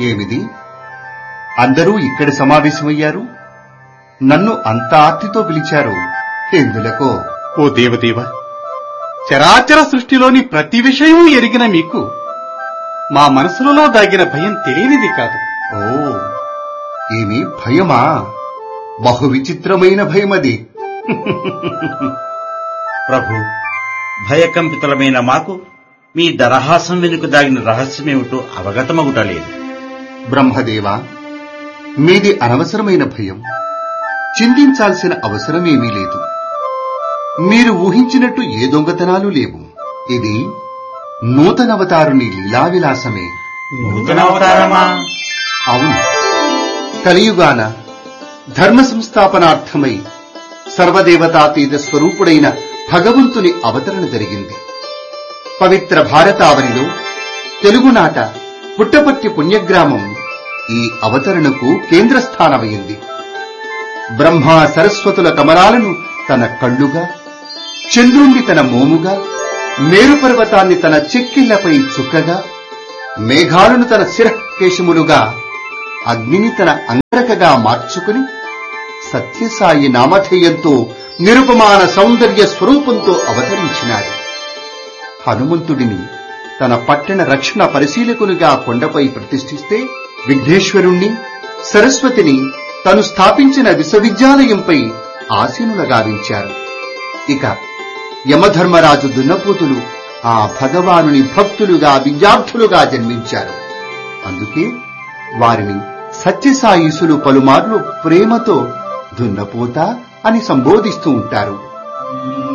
ఏమిది అందరూ ఇక్కడ సమావేశమయ్యారు నన్ను అంత ఆర్తితో పిలిచారు ఎందులకో ఓ దేవదేవ చరాచర సృష్టిలోని ప్రతి విషయం ఎరిగిన మీకు మా మనసులలో దాగిన భయం తెలియనిది కాదు ఓ ఏమి భయమా బహు విచిత్రమైన భయమది ప్రభు భయకంపితులమైన మాకు మీ దరహాసం వెనుక దాగిన రహస్యమేమిటో అవగతమగుటలేదు బ్రహ్మదేవా మీది అనవసరమైన భయం చింతించాల్సిన అవసరమేమీ లేదు మీరు ఊహించినట్టు ఏ దొంగతనాలు లేవు ఇది నూతనవతారుని లీలావిలాసమే నూతనావతారమా అవును కలియుగాన ధర్మ సంస్థాపనార్థమై సర్వదేవతాతీత స్వరూపుడైన భగవంతుని అవతరణ జరిగింది పవిత్ర భారతావనిలో తెలుగునాట పుట్టపర్తి పుణ్యగ్రామం ఈ అవతరణకు కేంద్రస్థానమైంది బ్రహ్మ సరస్వతుల కమలాలను తన కళ్ళుగా చంద్రుణ్ణి తన మోముగా మేరు పర్వతాన్ని తన చెక్కిళ్లపై చుక్కగా మేఘాలను తన శిరకేశములుగా అగ్నిని తన అంగరకగా మార్చుకుని సత్యసాయి నామధేయంతో నిరుపమాన సౌందర్య స్వరూపంతో అవతరించినాడు హనుమంతుడిని తన పట్టణ రక్షణ పరిశీలకునిగా కొండపై ప్రతిష్ఠిస్తే విఘ్నేశ్వరుణ్ణి సరస్వతిని తను స్థాపించిన విశ్వవిద్యాలయంపై ఆసీనుల గావించారు ఇక యమధర్మరాజు దున్నపోతులు ఆ భగవానుని భక్తులుగా విద్యార్థులుగా జన్మించారు అందుకే వారిని సత్యసాయిసులు పలుమార్లు ప్రేమతో దున్నపోత అని సంబోధిస్తూ ఉంటారు